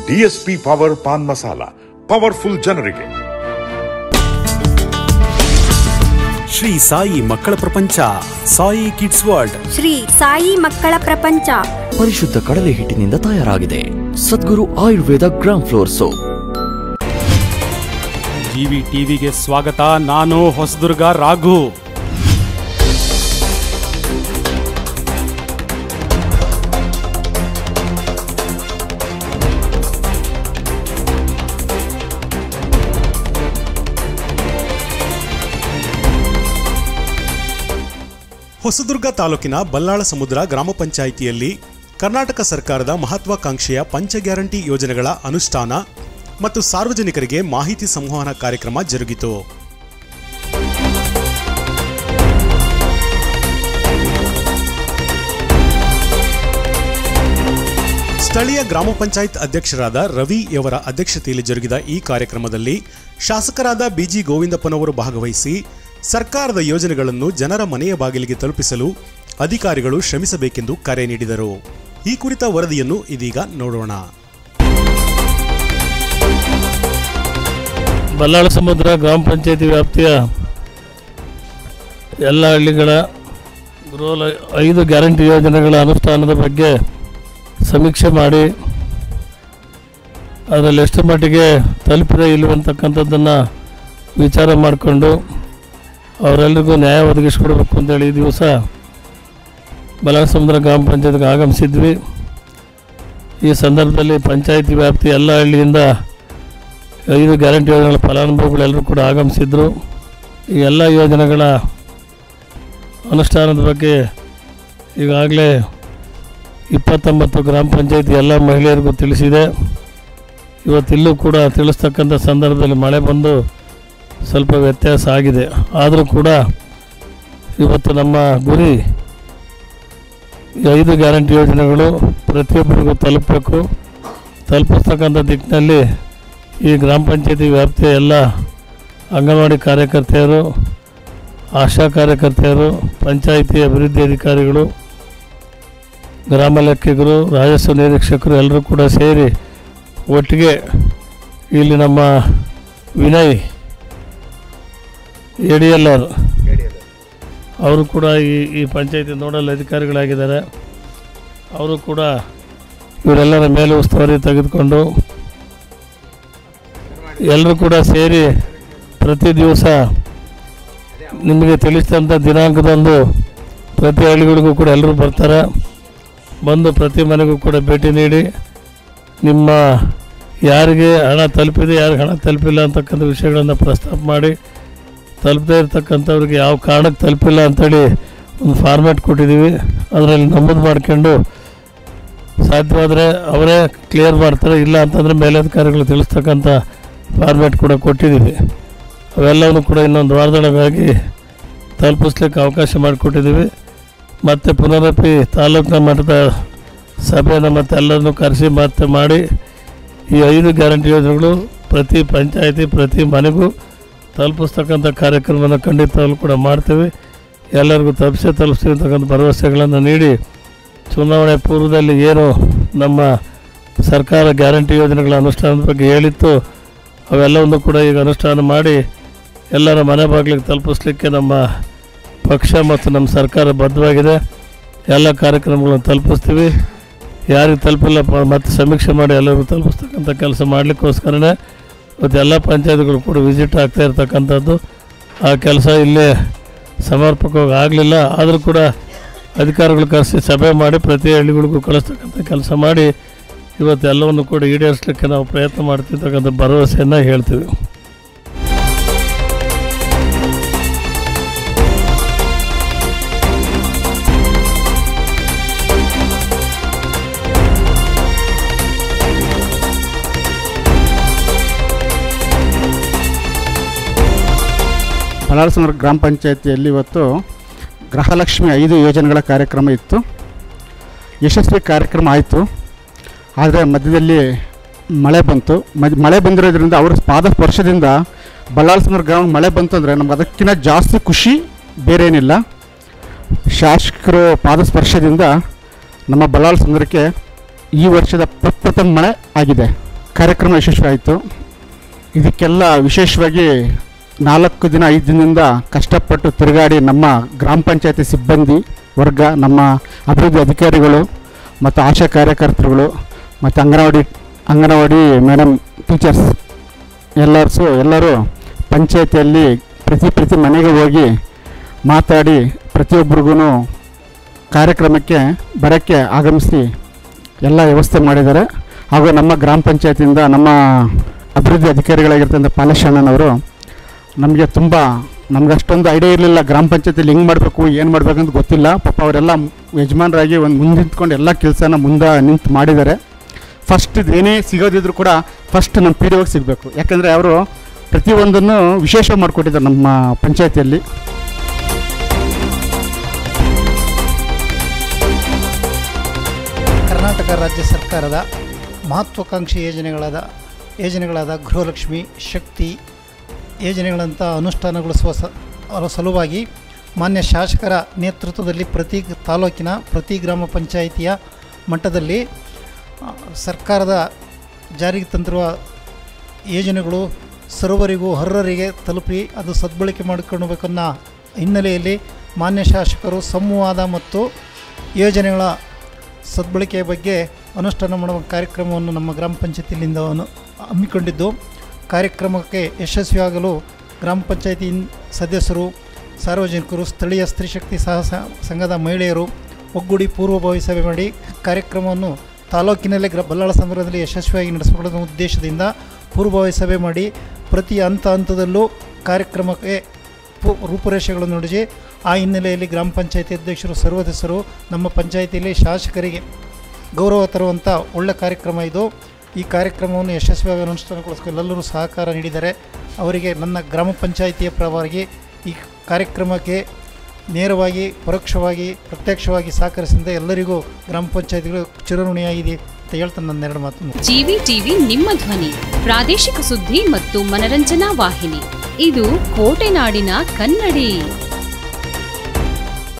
DSP power paan masala powerful ಜನರಿಗೆ ಶ್ರೀ ಸಾಯಿ ಮಕ್ಕಳ ಪ್ರಪಂಚ ಸಾಯಿ ಕಿಡ್ಸ್ ವರ್ಲ್ಡ್ ಶ್ರೀ ಸಾಯಿ ಮಕ್ಕಳ ಪ್ರಪಂಚ ಪರಿಶುದ್ಧ ಕಡಲೆ ಹಿಟ್ಟಿನಿಂದ ತಯಾರಾಗಿದೆ Sadguru Ayurveda gram flour soap GV ಟಿವಿಗೆ ಸ್ವಾಗತ ನಾನು ಹೊಸದುರ್ಗ ರಾಘು ಹೊಸದುರ್ಗ ತಾಲೂಕಿನ ಬಲ್ಲಾಳ ಸಮುದ್ರ ಗ್ರಾಮ ಪಂಚಾಯಿತಿಯಲ್ಲಿ ಕರ್ನಾಟಕ ಸರ್ಕಾರದ ಮಹತ್ವಾಕಾಂಕ್ಷೆಯ ಪಂಚ ಗ್ಯಾರಂಟಿ ಯೋಜನೆಗಳ ಅನುಷ್ಠಾನ ಮತ್ತು ಸಾರ್ವಜನಿಕರಿಗೆ ಮಾಹಿತಿ ಸಂವಹನ ಕಾರ್ಯಕ್ರಮ ಜರುಗಿತು ಸ್ಥಳೀಯ ಗ್ರಾಮ ಪಂಚಾಯತ್ ಅಧ್ಯಕ್ಷರಾದ ರವಿ ಯವರ ಅಧ್ಯಕ್ಷತೆಯಲ್ಲಿ ಜರುಗಿದ ಈ ಕಾರ್ಯಕ್ರಮದಲ್ಲಿ ಶಾಸಕರಾದ ಬಿಜಿ ಗೋವಿಂದಪ್ಪನವರು ಭಾಗವಹಿಸಿ ಸರ್ಕಾರದ ಯೋಜನೆಗಳನ್ನು ಜನರ ಮನೆಯ ಬಾಗಿಲಿಗೆ ತಲುಪಿಸಲು ಅಧಿಕಾರಿಗಳು ಶ್ರಮಿಸಬೇಕೆಂದು ಕರೆ ನೀಡಿದರು ಈ ಕುರಿತ ವರದಿಯನ್ನು ಇದೀಗ ನೋಡೋಣ ಬಲ್ಲಾಳ ಸಮುದ್ರ ಗ್ರಾಮ ಪಂಚಾಯತಿ ವ್ಯಾಪ್ತಿಯ ಎಲ್ಲ ಹಳ್ಳಿಗಳ ಗೃಹ ಐದು ಗ್ಯಾರಂಟಿ ಯೋಜನೆಗಳ ಅನುಷ್ಠಾನದ ಬಗ್ಗೆ ಸಮೀಕ್ಷೆ ಮಾಡಿ ಅದರಲ್ಲಿ ಎಷ್ಟು ಮಟ್ಟಿಗೆ ತಲುಪಿದೆ ಇಲ್ಲವಂತಕ್ಕಂಥದ್ದನ್ನು ವಿಚಾರ ಮಾಡಿಕೊಂಡು ಅವರೆಲ್ಲರಿಗೂ ನ್ಯಾಯ ಒದಗಿಸ್ಕೊಡ್ಬೇಕು ಅಂತೇಳಿ ಈ ದಿವಸ ಬಲ್ಲಾಳ ಸಮುದ್ರ ಗ್ರಾಮ ಪಂಚಾಯತ್ಗೆ ಆಗಮಿಸಿದ್ವಿ ಈ ಸಂದರ್ಭದಲ್ಲಿ ಪಂಚಾಯತಿ ವ್ಯಾಪ್ತಿ ಎಲ್ಲ ಹಳ್ಳಿಯಿಂದ ಐದು ಗ್ಯಾರಂಟಿ ಯೋಜನೆಗಳ ಫಲಾನುಭವಿಗಳೆಲ್ಲರೂ ಕೂಡ ಆಗಮಿಸಿದ್ರು ಈ ಎಲ್ಲ ಯೋಜನೆಗಳ ಅನುಷ್ಠಾನದ ಬಗ್ಗೆ ಈಗಾಗಲೇ ಇಪ್ಪತ್ತೊಂಬತ್ತು ಗ್ರಾಮ ಪಂಚಾಯತಿ ಎಲ್ಲ ಮಹಿಳೆಯರಿಗೂ ತಿಳಿಸಿದೆ ಇವತ್ತಿಲ್ಲೂ ಕೂಡ ತಿಳಿಸ್ತಕ್ಕಂಥ ಸಂದರ್ಭದಲ್ಲಿ ಮಳೆ ಬಂದು ಸ್ವಲ್ಪ ವ್ಯತ್ಯಾಸ ಆಗಿದೆ ಆದರೂ ಕೂಡ ಇವತ್ತು ನಮ್ಮ ಗುರಿ ಈ ಐದು ಗ್ಯಾರಂಟಿ ಯೋಜನೆಗಳು ಪ್ರತಿಯೊಬ್ಬರಿಗೂ ತಲುಪಬೇಕು ತಲುಪಿಸ್ತಕ್ಕಂಥ ದಿಕ್ಕಿನಲ್ಲಿ ಈ ಗ್ರಾಮ ಪಂಚಾಯತಿ ವ್ಯಾಪ್ತಿಯ ಎಲ್ಲ ಅಂಗನವಾಡಿ ಕಾರ್ಯಕರ್ತೆಯರು ಆಶಾ ಕಾರ್ಯಕರ್ತೆಯರು ಪಂಚಾಯಿತಿ ಅಭಿವೃದ್ಧಿ ಅಧಿಕಾರಿಗಳು ಗ್ರಾಮ ಲೆಕ್ಕಿಗರು ರಾಜಸ್ವ ನಿರೀಕ್ಷಕರು ಎಲ್ಲರೂ ಕೂಡ ಸೇರಿ ಒಟ್ಟಿಗೆ ಇಲ್ಲಿ ನಮ್ಮ Vinay A D L R ಅವರು ಕೂಡ ಈ ಈ ಪಂಚಾಯತಿ ನೋಡಲ್ ಅಧಿಕಾರಿಗಳಾಗಿದ್ದಾರೆ ಅವರು ಕೂಡ ಇವರೆಲ್ಲರ ಮೇಲೆ ಉಸ್ತುವಾರಿ ತೆಗೆದುಕೊಂಡು ಎಲ್ಲರೂ ಕೂಡ ಸೇರಿ ಪ್ರತಿ ದಿವಸ ನಿಮಗೆ ತಿಳಿಸಿದಂಥ ದಿನಾಂಕದಂದು ಪ್ರತಿ ಹಳ್ಳಿಗಳಿಗೂ ಕೂಡ ಎಲ್ಲರೂ ಬರ್ತಾರೆ ಬಂದು ಪ್ರತಿ ಮನೆಗೂ ಕೂಡ ಭೇಟಿ ನೀಡಿ ನಿಮ್ಮ ಯಾರಿಗೆ ಹಣ ತಲುಪಿದೆ ಯಾರಿಗೆ ಹಣ ತಲುಪಿಲ್ಲ ಅಂತಕ್ಕಂಥ ವಿಷಯಗಳನ್ನು ಪ್ರಸ್ತಾಪ ಮಾಡಿ ತಲುಪದೇ ಇರ್ತಕ್ಕಂಥವ್ರಿಗೆ ಯಾವ ಕಾರಣಕ್ಕೆ ತಲುಪಿಲ್ಲ ಅಂಥೇಳಿ ಒಂದು ಫಾರ್ಮ್ಯಾಟ್ ಕೊಟ್ಟಿದ್ದೀವಿ ಅದರಲ್ಲಿ ನಮೂದು ಮಾಡ್ಕೊಂಡು ಸಾಧ್ಯವಾದರೆ ಅವರೇ ಕ್ಲಿಯರ್ ಮಾಡ್ತಾರೆ ಇಲ್ಲ ಅಂತಂದರೆ ಮೇಲಧಿಕಾರಿಗಳು ತಿಳಿಸ್ತಕ್ಕಂಥ ಫಾರ್ಮ್ಯಾಟ್ ಕೂಡ ಕೊಟ್ಟಿದ್ದೀವಿ ಅವೆಲ್ಲವನ್ನು ಕೂಡ ಇನ್ನೊಂದು ವಾರದೊಳಗಾಗಿ ತಲುಪಿಸ್ಲಿಕ್ಕೆ ಅವಕಾಶ ಮಾಡಿಕೊಟ್ಟಿದ್ದೀವಿ ಮತ್ತು ಪುನರಪಿ ತಾಲೂಕಿನ ಮಟ್ಟದ ಸಭೆಯನ್ನು ಮತ್ತೆ ಎಲ್ಲರನ್ನೂ ಕರೆಸಿ ಮತ್ತೆ ಮಾಡಿ ಈ ಐದು ಗ್ಯಾರಂಟಿ ಯೋಜನೆಗಳು ಪ್ರತಿ ಪಂಚಾಯತಿ ಪ್ರತಿ ಮನೆಗೂ ತಲುಪಿಸ್ತಕ್ಕಂಥ ಕಾರ್ಯಕ್ರಮವನ್ನು ಖಂಡಿತವಾಗ್ಲೂ ಕೂಡ ಮಾಡ್ತೀವಿ ಎಲ್ಲರಿಗೂ ತಲುಪಿಸೇ ತಲುಪಿಸ್ತೀವಿ ಅಂತಕ್ಕಂಥ ಭರವಸೆಗಳನ್ನು ನೀಡಿ ಚುನಾವಣೆ ಪೂರ್ವದಲ್ಲಿ ಏನು ನಮ್ಮ ಸರ್ಕಾರ ಗ್ಯಾರಂಟಿ ಯೋಜನೆಗಳ ಅನುಷ್ಠಾನದ ಬಗ್ಗೆ ಹೇಳಿತ್ತು ಅವೆಲ್ಲವನ್ನು ಕೂಡ ಈಗ ಅನುಷ್ಠಾನ ಮಾಡಿ ಎಲ್ಲರ ಮನೆ ಬಾಗಿಲಿಗೆ ತಲುಪಿಸ್ಲಿಕ್ಕೆ ನಮ್ಮ ಪಕ್ಷ ಮತ್ತು ನಮ್ಮ ಸರ್ಕಾರ ಬದ್ಧವಾಗಿದೆ ಎಲ್ಲ ಕಾರ್ಯಕ್ರಮಗಳನ್ನು ತಲುಪಿಸ್ತೀವಿ ಯಾರಿಗೆ ತಲುಪಿಲ್ಲ ಪ- ಮತ್ತೆ ಸಮೀಕ್ಷೆ ಮಾಡಿ ಎಲ್ಲರಿಗೂ ತಲುಪಿಸ್ತಕ್ಕಂಥ ಕೆಲಸ ಮಾಡಲಿಕ್ಕೋಸ್ಕರನೇ ಇವತ್ತು ಎಲ್ಲ ಪಂಚಾಯತ್ಗಳು ಕೂಡ ವಿಸಿಟ್ ಆಗ್ತಾ ಇರ್ತಕ್ಕಂಥದ್ದು ಆ ಕೆಲಸ ಇಲ್ಲೇ ಸಮರ್ಪಕವಾಗಿ ಆಗಲಿಲ್ಲ ಆದರೂ ಕೂಡ ಅಧಿಕಾರಿಗಳು ಕರೆಸಿ ಸಭೆ ಮಾಡಿ ಪ್ರತಿ ಹಳ್ಳಿಗಳಿಗೂ ಕಳಿಸ್ತಕ್ಕಂಥ ಕೆಲಸ ಮಾಡಿ ಇವತ್ತು ಎಲ್ಲವನ್ನು ಕೂಡ ಈಡೇರಿಸಲಿಕ್ಕೆ ನಾವು ಪ್ರಯತ್ನ ಮಾಡ್ತಿರ್ತಕ್ಕಂಥ ಭರವಸೆಯನ್ನು ಹೇಳ್ತೀವಿ ಬಲಾಳಸಂದ್ರ ಗ್ರಾಮ ಪಂಚಾಯತಿಯಲ್ಲಿ ಇವತ್ತು ಗೃಹಲಕ್ಷ್ಮಿ ಐದು ಯೋಜನೆಗಳ ಕಾರ್ಯಕ್ರಮ ಇತ್ತು ಯಶಸ್ವಿ ಕಾರ್ಯಕ್ರಮ ಆಯಿತು ಆದರೆ ಮಧ್ಯದಲ್ಲಿ ಮಳೆ ಬಂತು ಮದ್ ಮಳೆ ಬಂದಿರೋದ್ರಿಂದ ಅವ್ರ ಪಾದ ಸ್ಪರ್ಶದಿಂದ ಬಲ್ಲಾಳಸಂದ್ರ ಗ್ರಾಮ ಮಳೆ ಬಂತು ಅಂದರೆ ನಮ್ಗೆ ಅದಕ್ಕಿಂತ ಜಾಸ್ತಿ ಖುಷಿ ಬೇರೆ ಏನಿಲ್ಲ ಶಾಸಕರು ಪಾದಸ್ಪರ್ಶದಿಂದ ನಮ್ಮ ಬಲ್ಲಾಳಸಂದ್ರಕ್ಕೆ ಈ ವರ್ಷದ ಪ್ರಪ್ರಥಮ ಮಳೆ ಆಗಿದೆ ಕಾರ್ಯಕ್ರಮ ಯಶಸ್ವಿ ಆಯಿತು ಇದಕ್ಕೆಲ್ಲ ವಿಶೇಷವಾಗಿ ನಾಲ್ಕು ದಿನ ಐದು ದಿನದಿಂದ ಕಷ್ಟಪಟ್ಟು ತಿರುಗಾಡಿ ನಮ್ಮ ಗ್ರಾಮ ಪಂಚಾಯತಿ ಸಿಬ್ಬಂದಿ ವರ್ಗ ನಮ್ಮ ಅಭಿವೃದ್ಧಿ ಅಧಿಕಾರಿಗಳು ಮತ್ತು ಆಶಾ ಕಾರ್ಯಕರ್ತರುಗಳು ಮತ್ತು ಅಂಗನವಾಡಿ ಅಂಗನವಾಡಿ ಮೇಡಮ್ ಟೀಚರ್ಸ್ ಎಲ್ಲರ್ಸು ಎಲ್ಲರೂ ಪಂಚಾಯತಿಯಲ್ಲಿ ಪ್ರತಿ ಪ್ರತಿ ಮನೆಗೆ ಹೋಗಿ ಮಾತಾಡಿ ಪ್ರತಿಯೊಬ್ಬರಿಗೂ ಕಾರ್ಯಕ್ರಮಕ್ಕೆ ಬರೋಕ್ಕೆ ಆಗಮಿಸಿ ಎಲ್ಲ ವ್ಯವಸ್ಥೆ ಮಾಡಿದ್ದಾರೆ ಹಾಗೂ ನಮ್ಮ ಗ್ರಾಮ ಪಂಚಾಯತಿಯಿಂದ ನಮ್ಮ ಅಭಿವೃದ್ಧಿ ಅಧಿಕಾರಿಗಳಾಗಿರ್ತಂಥ ಪಾಲಶಣ್ಣನವರು ನಮಗೆ ತುಂಬ ನಮ್ಗೆ ಅಷ್ಟೊಂದು ಐಡಿಯಾ ಇರಲಿಲ್ಲ ಗ್ರಾಮ ಪಂಚಾಯತಿಲಿ ಹೆಂಗೆ ಮಾಡಬೇಕು ಏನು ಮಾಡಬೇಕಂತ ಗೊತ್ತಿಲ್ಲ ಪಾಪ ಅವರೆಲ್ಲ ಯಜಮಾನರಾಗಿ ಒಂದು ಮುಂದೆ ನಿಂತ್ಕೊಂಡು ಎಲ್ಲ ಕೆಲಸನ ಮುಂದೆ ನಿಂತು ಮಾಡಿದ್ದಾರೆ ಫಸ್ಟ್ ಏನೇ ಸಿಗೋದಿದ್ರು ಕೂಡ ಫಸ್ಟ್ ನಮ್ಮ ಪಿ ಡಿ ಒಗೆ ಸಿಗಬೇಕು ಯಾಕಂದರೆ ಅವರು ಪ್ರತಿಯೊಂದನ್ನು ವಿಶೇಷ ಮಾಡಿಕೊಟ್ಟಿದ್ದಾರೆ ನಮ್ಮ ಪಂಚಾಯತಿಯಲ್ಲಿ ಕರ್ನಾಟಕ ರಾಜ್ಯ ಸರ್ಕಾರದ ಮಹತ್ವಾಕಾಂಕ್ಷಿ ಯೋಜನೆಗಳಾದ ಯೋಜನೆಗಳಾದ ಗೃಹಲಕ್ಷ್ಮಿ ಶಕ್ತಿ ಯೋಜನೆಗಳಂಥ ಅನುಷ್ಠಾನಗೊಳಿಸುವ ಸ ಅವರ ಸಲುವಾಗಿ ಮಾನ್ಯ ಶಾಸಕರ ನೇತೃತ್ವದಲ್ಲಿ ಪ್ರತಿ ತಾಲೂಕಿನ ಪ್ರತಿ ಗ್ರಾಮ ಪಂಚಾಯಿತಿಯ ಮಟ್ಟದಲ್ಲಿ ಆ, ಸರ್ಕಾರದ ಜಾರಿಗೆ ತಂದಿರುವ ಯೋಜನೆಗಳು ಸರ್ವರಿಗೂ ಅರ್ಹರಿಗೆ ತಲುಪಿ ಅದು ಸದ್ಬಳಕೆ ಮಾಡಿಕೊಳ್ಳಬೇಕನ್ನೋ ಹಿನ್ನೆಲೆಯಲ್ಲಿ ಮಾನ್ಯ ಶಾಸಕರು ಸಂವಾದ ಮತ್ತು ಯೋಜನೆಗಳ ಸದ್ಬಳಕೆಯ ಬಗ್ಗೆ ಅನುಷ್ಠಾನ ಮಾಡುವ ಕಾರ್ಯಕ್ರಮವನ್ನು ನಮ್ಮ ಗ್ರಾಮ ಪಂಚಾಯತಿಯಿಂದ ಅನು ಹಮ್ಮಿಕೊಂಡಿದ್ದು ಕಾರ್ಯಕ್ರಮಕ್ಕೆ ಯಶಸ್ವಿಯಾಗಲು ಗ್ರಾಮ ಪಂಚಾಯತಿ ಸದಸ್ಯರು ಸಾರ್ವಜನಿಕರು ಸ್ಥಳೀಯ ಸ್ತ್ರೀಶಕ್ತಿ ಸಹ ಸ- ಸಂಘದ ಮಹಿಳೆಯರು ಒಗ್ಗೂಡಿ ಪೂರ್ವಭಾವಿ ಸಭೆ ಮಾಡಿ ಕಾರ್ಯಕ್ರಮವನ್ನು ತಾಲೂಕಿನಲ್ಲೇ ಗ್ರ ಬಲ್ಲಾಳ ಸಂದರ್ಭದಲ್ಲಿ ಯಶಸ್ವಿಯಾಗಿ ನಡೆಸಿಕೊಳ್ಳುವ ಉದ್ದೇಶದಿಂದ ಪೂರ್ವಭಾವಿ ಸಭೆ ಮಾಡಿ ಪ್ರತಿ ಹಂತ ಹಂತದಲ್ಲೂ ಕಾರ್ಯಕ್ರಮಕ್ಕೆ ಪು- ರೂಪುರೇಷೆಗಳನ್ನು ನುಡಿಸಿ ಆ ಹಿನ್ನೆಲೆಯಲ್ಲಿ ಗ್ರಾಮ ಪಂಚಾಯತಿ ಅಧ್ಯಕ್ಷರು ಸರ್ವದಸ್ಯರು ನಮ್ಮ ಪಂಚಾಯತಿಯಲ್ಲಿ ಶಾಸಕರಿಗೆ ಗೌರವ ತರುವಂಥ ಒಳ್ಳೆ ಕಾರ್ಯಕ್ರಮ ಇದು ಈ ಕಾರ್ಯಕ್ರಮವನ್ನು ಯಶಸ್ವಿಯಾಗಿ ಅನುಷ್ಠಾನಗೊಳಿಸಲು ಎಲ್ಲರೂ ಸಹಕಾರ ನೀಡಿದ್ದಾರೆ ಅವರಿಗೆ ನನ್ನ ಗ್ರಾಮ ಪಂಚಾಯಿತಿಯ ಪರವಾಗಿ ಈ ಕಾರ್ಯಕ್ರಮಕ್ಕೆ ನೇರವಾಗಿ ಪರೋಕ್ಷವಾಗಿ ಪ್ರತ್ಯಕ್ಷವಾಗಿ ಸಹಕರಿಸಿದ ಎಲ್ಲರಿಗೂ ಗ್ರಾಮ ಪಂಚಾಯತಿಗಳು ಚಿರಋಣಿಯಾಗಿದೆ ಅಂತ ಹೇಳ್ತಾನೆ ನನ್ನ ಎರಡು ಮಾತು ಮುಗಿಸ್ತೇನೆ. ಜಿವಿ ಟಿವಿ ನಿಮ್ಮ ಧ್ವನಿ ಪ್ರಾದೇಶಿಕ ಸುದ್ದಿ ಮತ್ತು ಮನರಂಜನಾ ವಾಹಿನಿ ಇದು ಕೋಟೆನಾಡಿನ ಕನ್ನಡಿ